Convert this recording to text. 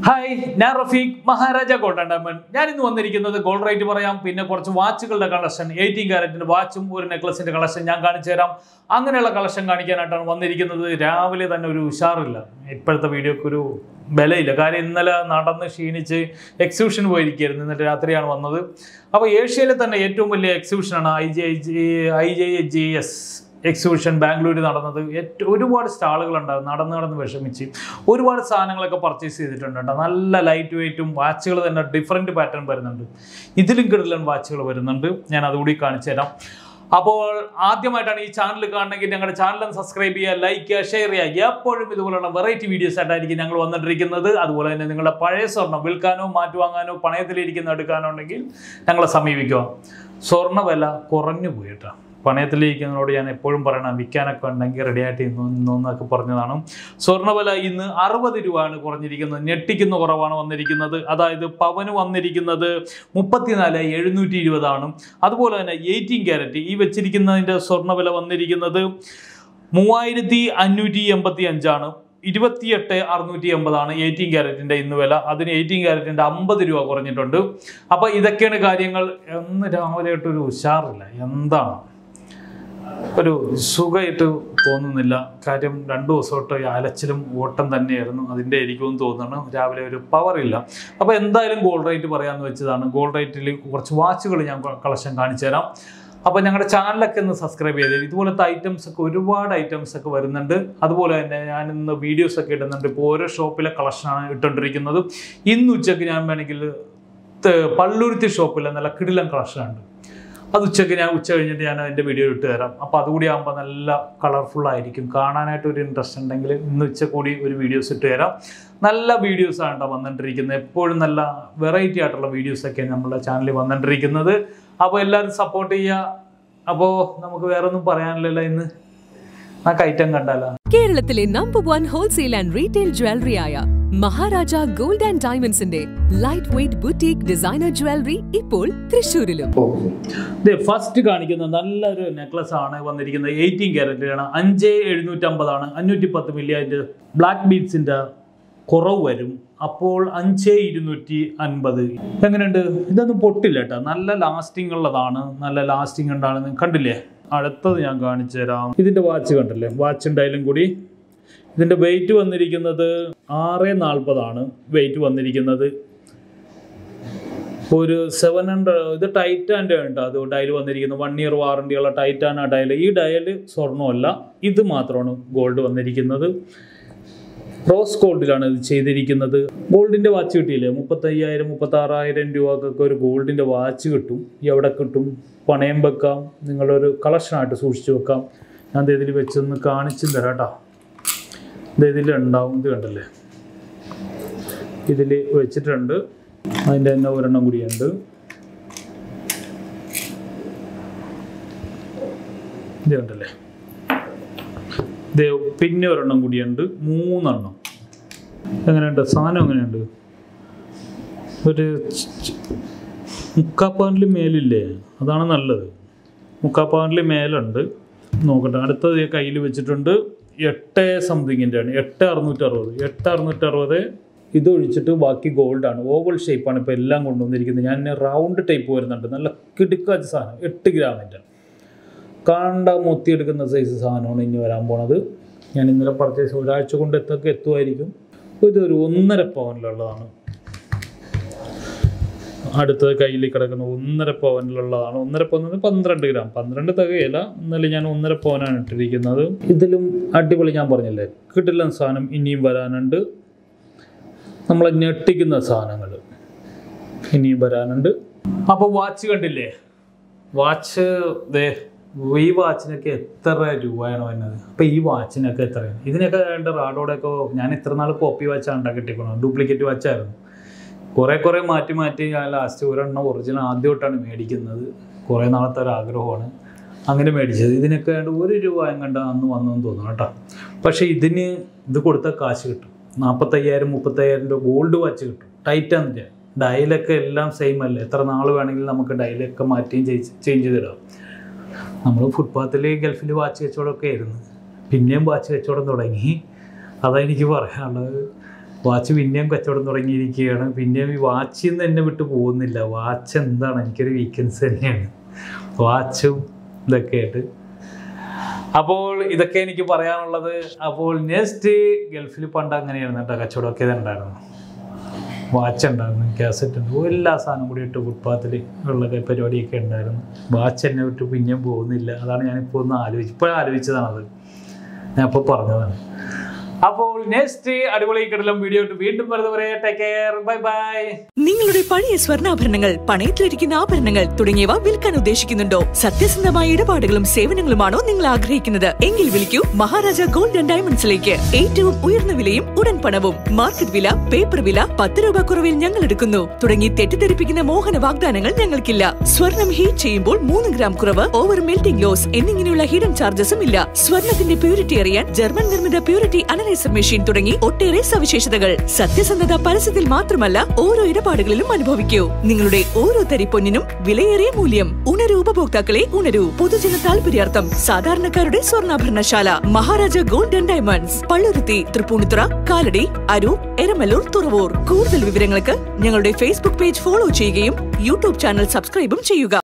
hi ഞാൻ Rafeeq Maharaja Gold and Diamond ഞാൻ ഇന്ന് വന്നിരിക്കുന്നത് ഗോൾഡ് റേറ്റ് പറയാം പിന്നെ കുറച്ച് വാച്ചുകളുടെ കളക്ഷൻ എയ്റ്റീൻ ക്യാരറ്റിന്റെ വാച്ചും ഒരു നെക്ലസിന്റെ കളക്ഷൻ ഞാൻ കാണിച്ചു തരാം അങ്ങനെയുള്ള കളക്ഷൻ കാണിക്കാനായിട്ടാണ് വന്നിരിക്കുന്നത് രാവിലെ തന്നെ ഒരു ഉഷാറില്ല ഇപ്പോഴത്തെ വീഡിയോക്ക് ഒരു ബലയില്ല കാര്യം ഇന്നലെ നടന്ന് ക്ഷീണിച്ച് എക്സിബിഷൻ പോയിരിക്കുകയായിരുന്നു ഇന്നലെ രാത്രിയാണ് വന്നത് അപ്പോൾ ഏഷ്യയിലെ തന്നെ ഏറ്റവും വലിയ എക്സിബിഷനാണ് I J I J G S exhibition ബാംഗ്ലൂരിൽ നടന്നത് ഏറ്റവും ഒരുപാട് സ്റ്റാളുകൾ ഉണ്ടാകും നടന്ന് നടന്ന് വിഷമിച്ച് ഒരുപാട് സാധനങ്ങളൊക്കെ പർച്ചേസ് ചെയ്തിട്ടുണ്ട് കേട്ടോ നല്ല ലൈറ്റ് വെയിറ്റും വാച്ചുകൾ തന്നെ ഡിഫറെൻറ്റ് പാറ്റേൺ വരുന്നുണ്ട് ഇതിലും കിടലൻ വാച്ചുകൾ വരുന്നുണ്ട് ഞാൻ അതുകൂടി കാണിച്ചു തരാം അപ്പോൾ ആദ്യമായിട്ടാണ് ഈ ചാനൽ കാണണമെങ്കിൽ ഞങ്ങളുടെ ചാനൽ ഒന്ന് സബ്സ്ക്രൈബ് ചെയ്യുക ലൈക്ക് ചെയ്യുക ഷെയർ ചെയ്യുക എപ്പോഴും ഇതുപോലുള്ള വെറൈറ്റി വീഡിയോസ് ആയിട്ടായിരിക്കും ഞങ്ങൾ വന്നിട്ടിരിക്കുന്നത് അതുപോലെ തന്നെ നിങ്ങളുടെ പഴയ സ്വർണ്ണം വിൽക്കാനോ മാറ്റുവാങ്ങാനോ പണയത്തിലിരിക്കുന്ന എടുക്കാനോ ഉണ്ടെങ്കിൽ ഞങ്ങളെ സമീപിക്കുക സ്വർണ്ണ വില കുറഞ്ഞു പോയി കേട്ടോ പണയത്തിലിരിക്കുന്നതിനോട് ഞാൻ എപ്പോഴും പറയണം വിൽക്കാനൊക്കെ ഉണ്ടെങ്കിൽ റെഡി ആയിട്ട് ഇന്നു എന്നൊക്കെ പറഞ്ഞതാണ് സ്വർണ്ണവില ഇന്ന് അറുപത് രൂപയാണ് കുറഞ്ഞിരിക്കുന്നത് ഞെട്ടിക്കുന്ന കുറവാണ് വന്നിരിക്കുന്നത് അതായത് പവന് വന്നിരിക്കുന്നത് മുപ്പത്തിനാല് എഴുന്നൂറ്റി ഇരുപതാണ് അതുപോലെ തന്നെ എയ്റ്റീൻ ക്യാരറ്റ് ഈ വെച്ചിരിക്കുന്നതിൻ്റെ സ്വർണ്ണവില വന്നിരിക്കുന്നത് മൂവായിരത്തി അഞ്ഞൂറ്റി എൺപത്തി അഞ്ചാണ് ഇരുപത്തിയെട്ട് അറുന്നൂറ്റി എൺപതാണ് എയ്റ്റീൻ ക്യാരറ്റിൻ്റെ ഇന്ന് വില അതിന് എയ്റ്റീൻ ക്യാരറ്റിൻ്റെ അമ്പത് രൂപ കുറഞ്ഞിട്ടുണ്ട് അപ്പോൾ ഇതൊക്കെയാണ് കാര്യങ്ങൾ എന്ന് രാവിലെ ആയിട്ടൊരു ഉഷാറില്ല എന്താണ് ഒരു സുഖമായിട്ട് തോന്നുന്നില്ല കാര്യം രണ്ടു ദിവസമായിട്ട് ഈ അലച്ചിലും ഓട്ടം തന്നെയായിരുന്നു അതിൻ്റെ ആയിരിക്കുമെന്ന് തോന്നുന്നു രാവിലെ ഒരു പവർ ഇല്ല അപ്പോൾ എന്തായാലും ഗോൾഡ് റേറ്റ് പറയാമെന്ന് വെച്ചതാണ് ഗോൾഡ് റേറ്റിൽ കുറച്ച് വാച്ചുകൾ ഞാൻ കളക്ഷൻ കാണിച്ചു തരാം അപ്പോൾ ഞങ്ങളുടെ ചാനലൊക്കെ ഒന്ന് സബ്സ്ക്രൈബ് ചെയ്ത് ഇതുപോലത്തെ ഐറ്റംസ് ഒക്കെ ഒരുപാട് ഐറ്റംസ് ഒക്കെ വരുന്നുണ്ട് അതുപോലെ തന്നെ ഞാൻ ഇന്ന് വീഡിയോസ് ഒക്കെ ഇടുന്നുണ്ട് ഇപ്പോൾ ഓരോ ഷോപ്പിലെ കളക്ഷനാണ് ഇട്ടുകൊണ്ടിരിക്കുന്നത് ഇന്ന് ഉച്ചയ്ക്ക് ഞാൻ വേണമെങ്കിൽ ത- പള്ളുരുത്തി ഷോപ്പിലെ നല്ല കിടിലൻ കളക്ഷനുണ്ട് അത് ഉച്ചയ്ക്ക് ഞാൻ ഉച്ച കഴിഞ്ഞിട്ട് ഞാൻ അതിൻ്റെ വീഡിയോ ഇട്ട് തരാം അപ്പോൾ അതുകൂടി ആകുമ്പോൾ നല്ല കളർഫുൾ ആയിരിക്കും കാണാനായിട്ട് ഒരു ഇൻട്രസ്റ്റ് ഉണ്ടെങ്കിൽ ഇന്ന് ഉച്ച കൂടി ഒരു വീഡിയോസ് ഇട്ട് തരാം നല്ല വീഡിയോസ് ആണ് കേട്ടോ വന്നിട്ടിരിക്കുന്നത് എപ്പോഴും നല്ല വെറൈറ്റി ആയിട്ടുള്ള വീഡിയോസൊക്കെ നമ്മുടെ ചാനലിൽ വന്നിട്ടിരിക്കുന്നത് അപ്പോൾ എല്ലാവരും സപ്പോർട്ട് ചെയ്യുക അപ്പോൾ നമുക്ക് വേറെ ഒന്നും പറയാനില്ലല്ലോ ഇന്ന് ആ കയറ്റം കണ്ടാലോ കേരളത്തിലെ number one wholesale and retail ജ്വല്ലറിയായ മഹാരാജ ഗോൾഡ് ആൻഡ് ഡയമണ്ട്സിന്റെ light weight boutique designer jewellery ഇപ്പോൾ തൃശൂരിലും ഇത് ഫസ്റ്റ് കാണിക്കുന്ന നല്ലൊരു നെക്ലസ് ആണ് വന്നിരിക്കുന്നത് എയ്റ്റീൻ ക്യാരറ്റിലാണ് അഞ്ച് എഴുന്നൂറ്റമ്പതാണ് അഞ്ഞൂറ്റി പത്ത് മില്ലി അതിൻ്റെ ബ്ലാക്ക് ബീഡ്സിൻ്റെ കുറവ് വരും അപ്പോൾ അഞ്ച് ഇരുന്നൂറ്റി അൻപത് എങ്ങനെയുണ്ട് ഇതൊന്നും പൊട്ടില്ല കേട്ടോ നല്ല ലാസ്റ്റിംഗ് ഉള്ളതാണ് നല്ല ലാസ്റ്റിംഗ് ഉണ്ടാണ് കണ്ടില്ലേ അടുത്തത് ഞാൻ കാണിച്ചു തരാം ഇതിൻ്റെ വാച്ച് കണ്ടില്ലേ വാച്ച് ഉണ്ടായാലും കൂടി ഇതിൻ്റെ വെയിറ്റ് വന്നിരിക്കുന്നത് ആറ് നാൽപ്പതാണ് വെയിറ്റ് വന്നിരിക്കുന്നത് ഒരു സെവൻ ഹൺഡ്രഡ് ഇത് ടൈറ്റാൻ്റെ ഉണ്ട് അത് ഡയൽ വന്നിരിക്കുന്നത് വൺ ഇയർ വാറണ്ടിയുള്ള ടൈറ്റാൻ ആ ഡയൽ ഈ ഡയൽ സ്വർണ്ണമല്ല ഇത് മാത്രമാണ് ഗോൾഡ് വന്നിരിക്കുന്നത് റോസ് ഗോൾഡിലാണ് ഇത് ചെയ്തിരിക്കുന്നത് ഗോൾഡിൻ്റെ വാച്ച് കിട്ടിയില്ലേ മുപ്പത്തയ്യായിരം മുപ്പത്താറായിരം രൂപക്കൊക്കെ ഒരു ഗോൾഡിൻ്റെ വാച്ച് കിട്ടും എവിടെ കിട്ടും പണയം വെക്കാം നിങ്ങളൊരു കളക്ഷനായിട്ട് സൂക്ഷിച്ചു വെക്കാം ഞാൻ ദേ ഇതിൽ വെച്ചൊന്ന് കാണിച്ചും തരാം കേട്ടോ ഇത് ഇതിലുണ്ടാവും ഇത് കണ്ടല്ലേ ഇതിൽ വെച്ചിട്ടുണ്ട് അതിൻ്റെ തന്നെ ഒരെണ്ണം കൂടിയുണ്ട് ഇത് കണ്ടല്ലേ ഇത് പിന്നെ ഒരെണ്ണം കൂടിയുണ്ട് മൂന്നെണ്ണം എങ്ങനെയുണ്ട് സാധനം എങ്ങനെയുണ്ട് ഒരു മുക്കാപ്പാനിൽ മേലില്ലേ അതാണ് നല്ലത് മുക്കാപ്പാനിൽ മേലുണ്ട് നോക്കട്ടെ അടുത്തത് കയ്യിൽ വെച്ചിട്ടുണ്ട് എട്ട് സംതിങ്ങിൻ്റെ ആണ് എട്ട് അറുന്നൂറ്ററുപത് എട്ട് അറുന്നൂറ്ററുപത് ഇത് ഒഴിച്ചിട്ട് ബാക്കി ഗോൾഡാണ് ഓവൽ ഷേപ്പാണ് ഇപ്പോൾ എല്ലാം കൊണ്ടുവന്നിരിക്കുന്നത് ഞാൻ റൗണ്ട് ടൈപ്പ് വരുന്നുണ്ട് നല്ല കിടുക്കാച്ച സാധനം എട്ട് ഗ്രാമിൻ്റെ കാണ്ട മൊത്തിയെടുക്കുന്ന സൈസ് സാധനമാണ് ഇനി വരാൻ പോണത് ഞാൻ ഇന്നലെ പർച്ചേസ് ഒരാഴ്ച കൊണ്ട് എത്തൊക്കെ എത്തുമായിരിക്കും ഇതൊരു ഒന്നര പവനിലുള്ളതാണ് അടുത്തത് കയ്യിൽ കിടക്കുന്ന ഒന്നര പവനിലുള്ളതാണ് ഒന്നര പവൻ പന്ത്രണ്ട് ഗ്രാം പന്ത്രണ്ട് തികയില്ല എന്നാലും ഞാൻ ഒന്നര പവനാണ് ഇട്ടിരിക്കുന്നത് ഇതിലും അടിപൊളി ഞാൻ പറഞ്ഞില്ലേ കിട്ടില്ല സാധനം ഇനിയും വരാനുണ്ട് നമ്മളെ ഞെട്ടിക്കുന്ന സാധനങ്ങൾ ഇനിയും വരാനുണ്ട് അപ്പോൾ വാച്ച് കണ്ടില്ലേ വാച്ച് ദേ ഈ വാച്ചിനൊക്കെ എത്ര രൂപയാണ് വരുന്നത് അപ്പോൾ ഈ വാച്ചിനൊക്കെ എത്രയാണ് ഇതിനൊക്കെ വേണ്ട റാഡോടെയൊക്കെ ഞാൻ ഇത്ര നാൾ കോപ്പി വാച്ചാണ് ഉണ്ടാക്കി കിട്ടിക്കുന്നത് ഡ്യൂപ്ലിക്കേറ്റ് വാച്ചായിരുന്നു കുറേ കുറേ മാറ്റി മാറ്റി ഞാൻ ലാസ്റ്റ് ഒരെണ്ണം ഒറിജിനൽ ആദ്യമായിട്ടാണ് മേടിക്കുന്നത് കുറേ നാളത്തെ ഒരു ആഗ്രഹമാണ് അങ്ങനെ മേടിച്ചത് ഇതിനൊക്കെ വേണ്ട ഒരു രൂപ എങ്ങണ്ട അന്ന് വന്നെന്ന് തോന്നുന്നു കേട്ടോ പക്ഷേ ഇതിന് ഇത് കൊടുത്ത കാശ് കിട്ടും നാൽപ്പത്തയ്യായിരം മുപ്പത്തയ്യായിരം രൂപ ഗോൾഡ് വാച്ച് കിട്ടും ടൈറ്റാന്നില്ല ഡയലൊക്കെ എല്ലാം സെയിം അല്ലേ എത്ര നാൾ വേണമെങ്കിലും നമുക്ക് ഡയലൊക്കെ മാറ്റിയും ചേഞ്ച് ചെയ്തിടാം നമ്മൾ ഫുട്പാത്തിൽ ഗൾഫിൽ വാച്ച് കച്ചവടമൊക്കെ ആയിരുന്നു പിന്നെയും വാച്ച് കച്ചവടം തുടങ്ങി അതാ എനിക്ക് പറയാനുള്ളത് വാച്ച് പിന്നെയും കച്ചവടം തുടങ്ങിയിരിക്കുകയാണ് പിന്നെയും ഈ വാച്ചിൽ നിന്ന് എന്നെ വിട്ട് പോകുന്നില്ല വാച്ച് എന്താണ് എനിക്കൊരു വീക്കെൻഡ്സ് തന്നെയാണ് വാച്ചും ഇതൊക്കെ ആയിട്ട് അപ്പോൾ ഇതൊക്കെ എനിക്ക് പറയാനുള്ളത് അപ്പോൾ നെക്സ്റ്റ് ഗൾഫിൽ പണ്ട് അങ്ങനെയായിരുന്നു കേട്ടോ കച്ചവടമൊക്കെ ഉണ്ടായിരുന്നു വാച്ച് ഉണ്ടായിരുന്നു കാസറ്റ് ഉണ്ട് എല്ലാ സാധനം കൂടി ഇട്ട് ഫുട്പാത്തിൽ ഉള്ള പരിപാടിയൊക്കെ ഉണ്ടായിരുന്നു വാച്ച് എന്നെ വിട്ട് പിന്നെയും പോകുന്നില്ല അതാണ് ഞാനിപ്പോൾ ഒന്ന് ആലോചിച്ച് ഇപ്പോൾ ആലോചിച്ചതാണത് ഞാൻ ഇപ്പോൾ പറഞ്ഞതാണ് അപ്പോൾ നെക്സ്റ്റ് അടിപൊളി കിടലം വീഡിയോ ഇട്ട് വീണ്ടും വരുന്നവരെ ടേക്ക് കെയർ ബൈ ബൈ നിങ്ങളുടെ പഴയ സ്വർണ്ണാഭരണങ്ങൾ പണയത്തിലിരിക്കുന്ന ആഭരണങ്ങൾ തുടങ്ങിയവ വിൽക്കാൻ ഉദ്ദേശിക്കുന്നുണ്ടോ സത്യസന്ധമായ ഇടപാടുകളും സേവനങ്ങളുമാണോ നിങ്ങൾ ആഗ്രഹിക്കുന്നത് എങ്കിൽ വിളിക്കൂ മഹാരാജ ഗോൾഡ് ആൻഡ് ഡയമണ്ട്സിലേക്ക് ഏറ്റവും ഉയർന്ന വിലയും ഉടൻ പണവും മാർക്കറ്റ് വില പേപ്പർ വില പത്ത് രൂപ കുറവിൽ ഞങ്ങൾ എടുക്കുന്നു തുടങ്ങി തെറ്റിദ്ധരിപ്പിക്കുന്ന മോഹന വാഗ്ദാനങ്ങൾ ഞങ്ങൾക്കില്ല സ്വർണം ഹീറ്റ് ചെയ്യുമ്പോൾ മൂന്ന് ഗ്രാം കുറവ് ഓവർ മെൽറ്റിംഗ് ലോസ് എന്നിങ്ങനെയുള്ള ഹിഡൻ ചാർജസും ഇല്ല സ്വർണത്തിന്റെ പ്യൂരിറ്റി അറിയാൻ ജർമ്മൻ നിർമ്മിത പ്യൂരിറ്റി അനലൈസർ മെഷീൻ തുടങ്ങി ഒട്ടേറെ സവിശേഷതകൾ സത്യസന്ധത പരസ്യത്തിൽ മാത്രമല്ല ഓരോ ഇടപാടുകളിലും അനുഭവിക്കൂ നിങ്ങളുടെ ഓരോ തരി പൊന്നിനും വിലയേറിയ മൂല്യം ഉണരൂ ഉപഭോക്താക്കളെ ഉണരൂ പൊതുജന താല്പര്യാർത്ഥം സാധാരണക്കാരുടെ സ്വർണ്ണാഭരണശാല Maharaja Gold and Diamonds Palluruthy Tripunithura Kalady Aroor Eramalloor Thuravoor കൂടുതൽ വിവരങ്ങൾക്ക് ഞങ്ങളുടെ ഫേസ്ബുക്ക് പേജ് ഫോളോ ചെയ്യുകയും യൂട്യൂബ് ചാനൽ സബ്സ്ക്രൈബും ചെയ്യുക